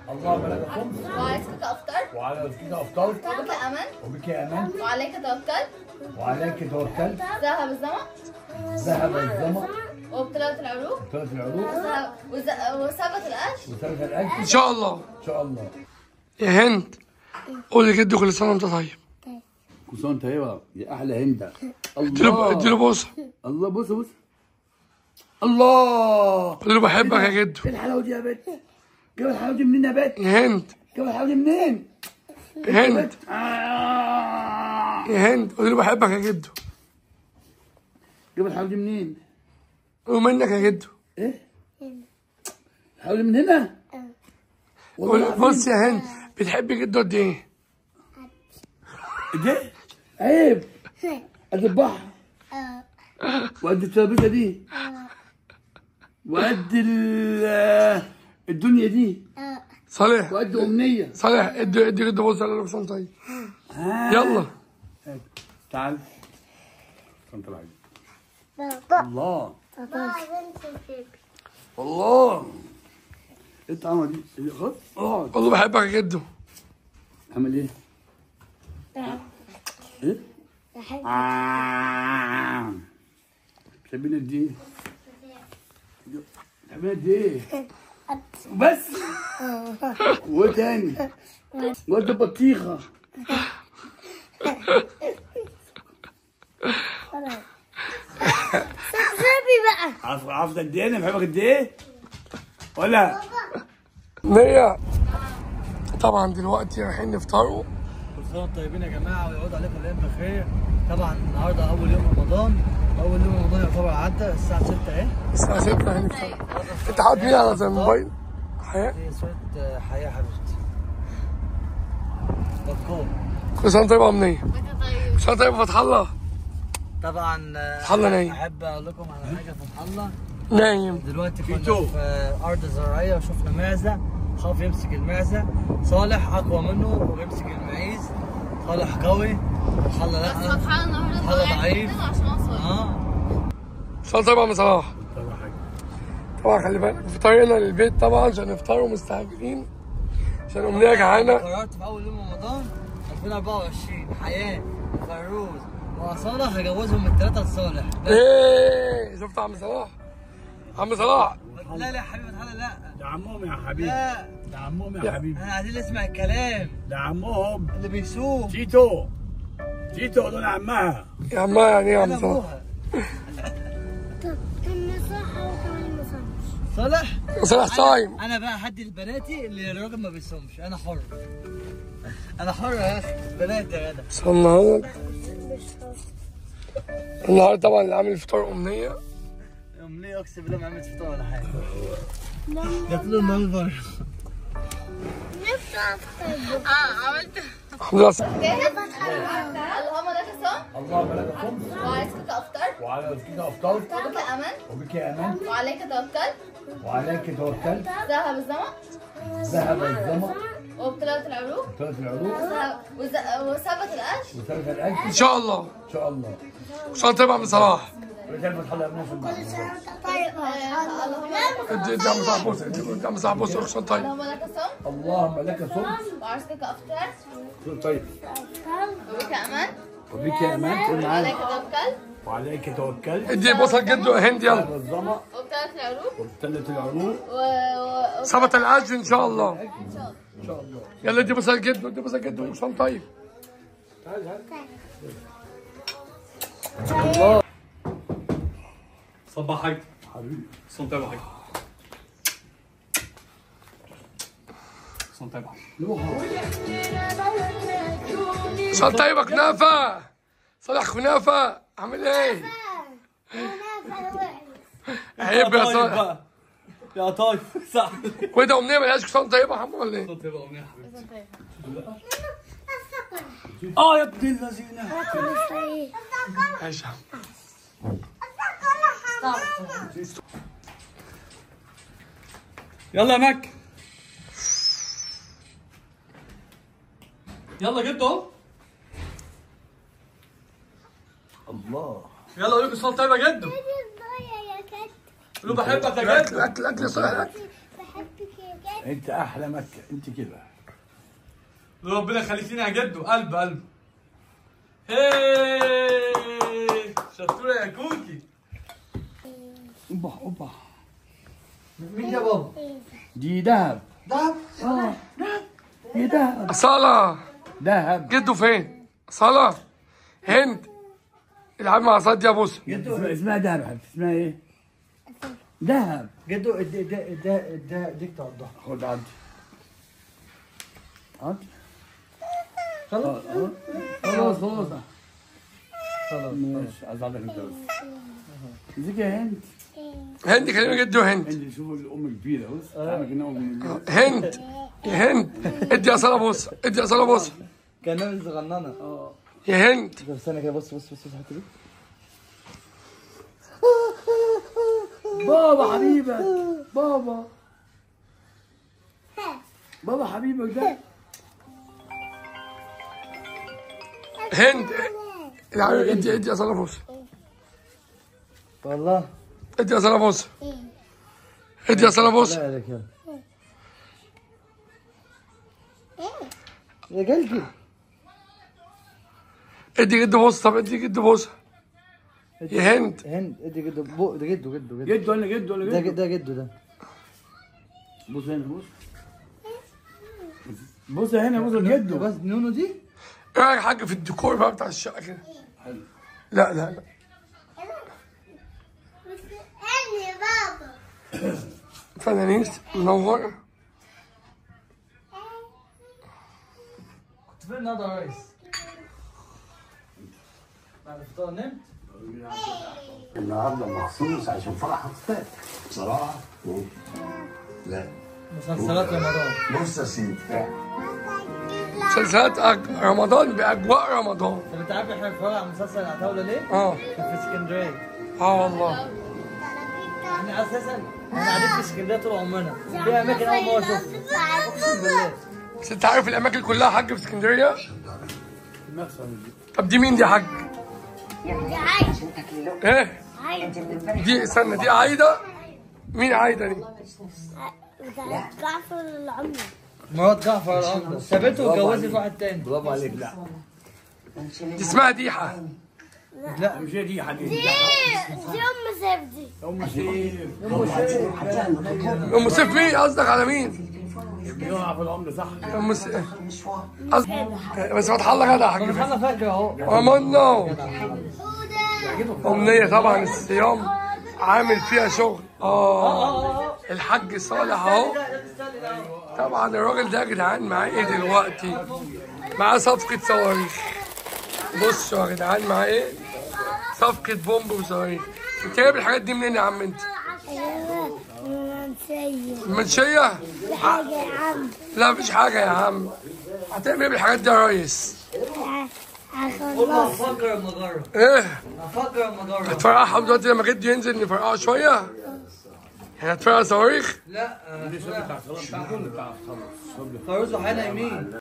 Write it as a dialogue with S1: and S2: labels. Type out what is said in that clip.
S1: اللهم لك الحمد
S2: وعليك أفطر
S1: وعلى رزقك افطرت
S2: وبك أمن
S1: وبك امنت
S2: وعليك توكلت
S1: وعليك توكلت
S2: ذهب الظمأ
S1: ذهب الظما
S2: وابتلأت العروق
S1: وطلعت العروق
S2: وذهب- وز- وثبت الأجر
S1: وثبت الاجر
S3: ان شاء الله
S1: ان شاء الله
S3: يا هند قول لجدي كل سنه وانت طيب
S1: كل سنه وانت طيبه يا احلى هند
S3: اديله اديله بوسه
S1: الله بص بص الله
S3: قول له بحبك يا جدو
S1: ايه الحلاوه دي يا بت جاب الحلاوه دي منين يا بت
S3: يا هند
S1: جاب الحلاوه دي منين
S3: يا هند
S1: آه.
S3: يا هند قول له بحبك يا جدو
S1: جاب الحلاوه دي منين
S3: قول منك يا جدو
S1: ايه الحلاوه دي من هنا
S3: قول
S1: والله
S3: بص يا هند بتحب جدو قد ايه
S1: ده عيب قد البحر وقد الترابيزه دي وقد ال- الدنيا دي
S3: صالح
S1: وقد امنيه
S3: صالح ادي ادي جدو بوسه قال له كل سنه طيب
S1: آه.
S3: يلا
S1: تعال انت العجل
S4: بابا
S1: الله
S4: بابا بنت بيبي
S1: الله ايه الطعمه دي إيه، خد اقعد
S3: قول له بحبك يا جدو
S1: عمل ايه ايه
S4: بحب
S1: آه. بتحبيني قد ايه بتحبيني قد ايه بس وايه تاني وقد بطيخه
S4: سبسبي بقى
S1: عارف عارف قد ايه انا بحبك قد ايه ولا
S3: نية طبعا دلوقتي رايحين نفطروا
S5: كل سنه وانتم طيبين يا جماعه ويعود عليكم الايام بخير طبعا النهارده اول يوم رمضان اول يوم رمضان يعتبر عدى الساعه 6 اهي
S3: الساعة 6 هنفطر انت حاطط مين على زي الموبايل؟ حياة
S5: دي صوره آه، حياه يا حبيبتي بكور
S3: كل سنة طيبة يا أمنية
S2: وأنت طيب
S3: كل سنة طيبة فتح الله
S5: طبعا آه،
S3: فتح الله نايم.
S5: احب اقول لكم على حاجه فتح الله
S3: نايم
S5: دلوقتي كنا
S1: كيتو.
S5: في آه، ارض زراعيه وشفنا معزه خاف يمسك المعزه صالح اقوى منه وبيمسك المعيز صالح قوي فتح الله
S2: بس
S5: لا
S2: فتح الله النهارده
S5: هذا
S2: طلع
S5: ضعيف.
S2: جدا عشان أصغر
S5: اه
S3: كل سنة طيبة يا عم صلاح
S1: طبعا حاجه
S3: طبعا خلي بالك في طريقنا للبيت طبعا عشان نفطروا مستعجلين عشان أمنية جعانة
S5: قررت في اول يوم رمضان 2024 حياه وفيروز واصاله هجوزهم الثلاثه لصالح
S3: ايه شفت عم صلاح عم صلاح
S5: لا لا يا حبيبي تعالى لا
S1: ده عمهم يا حبيبي
S5: لا
S1: ده عمهم يا
S3: يا.
S1: حبيبي
S5: احنا عايزين نسمع الكلام
S1: ده عمهم
S5: اللي بيسوق
S1: تيتو تيتو دول عمها
S3: يا عم يعني ايه يا
S5: انا
S3: عم صلاح
S5: ابوها
S4: طب النصيحة وكمان ما صنعش
S5: صالح
S3: صلاح صايم
S5: انا بقى هدي لبناتي اللي الراجل ما بيصومش انا حر انا حر يا اخي بناتي يا جدع
S3: بس النهارده النهارده طبعا اللي عامل الفطار أمنية
S5: امنيه اقسم بالله ما عملت فطار ولا حاجه جات له المنظر
S4: نفسي أفطر
S2: اه عملت
S3: الحمد لله
S2: جاهز؟ اللهم لك الصوم
S1: اللهم لك الحمد
S2: وعليك أفطر
S1: وعلى رزقك افطرت
S2: وبك أمن
S1: وبك امنت
S2: وعليك توكلت
S1: وعليك توكلت
S2: ذهب الظمأ
S1: ذهب الظما
S2: وابتلأت العروق
S1: وطلعت العروق
S2: وذهب- وز- وثبت الأجر
S1: وثبت الاجر
S3: إن شاء الله
S1: ان شاء الله
S3: كل سنة طيبة يا عم صلاح
S1: وكان فتح الله يا ابني في المعروف
S4: طيب
S2: آه، اللهم لك
S3: ادي ادي عم صلاح بوسه ادي ادي عم صلاح بوسه كل سنة طيب
S2: اللهم لك الصوم
S1: اللهم لك صمت
S2: وعرسك أفطرت
S1: طيب
S2: وبك أمن
S1: وبك امنت قول
S2: وعليك
S1: معانا
S2: توكلت
S1: وعليك توكلت
S3: ادي بوسه لجدو يا هند يلا
S1: ذهب الظما
S2: وابتلأت العروق
S1: وابتلت العروق
S2: و... و...
S3: ثبت الأجر إن شاء الله
S1: ان شاء الله
S3: يلا ادي بوسه لجدو ادي بوسه لجدو كل سنة طيب
S1: تعال تعال
S6: صباحك
S1: حبيبي
S6: صوت طيب حاج صوت طيب حاج
S3: كل سنة طيبة كنافة صالح كنافة عامل ايه؟ عيب يا صالح
S6: بقى يا طيب صح
S3: وده أمنية ملهاش كل سنة طيبة يا عم ولا ايه؟
S6: صوت طيب أغنية يا حبيبتي
S1: اه يا ابن الذين
S3: ماشي يا عم
S6: يلا يا مك يلا جبته اهو
S1: الله
S6: يلا قول لكم صوت طيب يا جدو قولوا بحبك يا
S3: الأكل
S6: جدو
S3: الأكل الأكل يا صالح الأكل
S4: بحبك
S1: انت احلى مكه انت كده
S6: ربنا يخليك لنا يا جدو قلب قلب هي شطوره يا كوكي
S1: اوبا اوبا
S5: مين يا بابا؟
S1: دي ذهب
S5: دهب
S1: اه دي ذهب
S3: صلاة
S1: ذهب
S3: جدو فين؟ صلاة هند العب مع صاد يا بوسه
S5: جدو
S1: اسمها- اسمها ذهب يا حبيبتي اسمها ايه؟ ذهب
S5: جدو ده ده ده ده ديك توضح
S1: خد عدي عدي
S5: خلاص
S1: خلاص خلاص
S5: خلاص
S1: ماشي عايز اعرفك انت بس ازيك يا هند
S3: هند كلمة جدو هند
S1: هند شوف الام الكبيره بص تعمل كأنها ام
S3: هند يا هند ادي يا صلاة بوسه ادي يا صلاة بوسه
S5: كان صغننه
S1: اه
S3: يا هند
S5: طب استنى كده بص بص بص الحته دي
S1: بابا حبيبك بابا بابا حبيبك ده
S3: هند العب ادي ادي يا صلاة بوسه
S5: والله
S3: ادي يا صلاة بوسه ادي يا صلاة بوسه
S5: لا عليك يلا يا قلبي
S3: ادي جدو بوسه طب ادي جدو بوسه يا هند
S5: هند ادي جدو بو ده جدو جدو جدو
S1: جد ولا جد ولا
S5: ده
S1: جد
S5: ده جدو ده
S1: بص هنا بص بص هنا بص جد
S5: بس نونو دي
S3: ايه رايك يا حاج في الديكور بقى بتاع الشقه كده لا لا لا
S4: أنا بابا
S3: فنانين منور
S5: كنت فين النهارده يا ريس؟ بعد الفطار نمت؟
S7: النهارده مخصوص عشان فرح اختك بصراحه لا
S5: مسلسلات رمضان
S7: مسلسل بتاع
S3: مسلسلات أج- رمضان باجواء رمضان
S5: طب انت عارف احنا بنتفرج على مسلسل العتاوله ليه؟
S3: اه
S5: كان في اسكندريه
S3: اه والله
S5: احنا اساسا احنا قاعدين في اسكندريه طول عمرنا في اماكن اول مره اشوفها اقسم بالله
S3: بس انت عارف الاماكن كلها يا حاج في اسكندريه طب دي مين دي يا حاج ايه دي استنى دي عايده مين عايده دي
S4: جعفر العمر
S5: مرات جعفر العمده سابته واتجوزت واحد تاني
S1: برافو عليك لا
S3: دي اسمها ديحه
S5: لا
S1: مش هي دي حبيبي
S4: دي أم سيفتي
S1: ام سير
S3: ام سيف مين قصدك على مين
S1: بيقع في العمر صح
S3: ام سيف قصد- بس فتح الله كده يا حاج
S5: انا فاكر اهو
S3: امنا امنيه طبعا الصيام عامل فيها شغل اه الحاج صالح اهو طبعا الراجل ده يا جدعان معاه ايه دلوقتي معاه صفقة صواريخ بصوا يا جدعان معاه ايه صفقة بومب وصواريخ انت جايب الحاجات دي منين يا عم انت؟
S4: منسية
S3: المنشية؟
S4: حاجة يا عم
S3: لا مفيش حاجة يا عم هتعمل ايه بالحاجات دي يا ريس؟
S5: قول له هفكر اما اجرب
S3: ايه؟
S5: هفكر اما اجرب
S3: هتفرقعهم دلوقتي لما جد ينزل نفرقعه شوية؟ يعني هتفرقع صواريخ؟
S5: لا آه،
S1: بتاع خلاص بتاع خلاص
S5: خروج وحنا يمين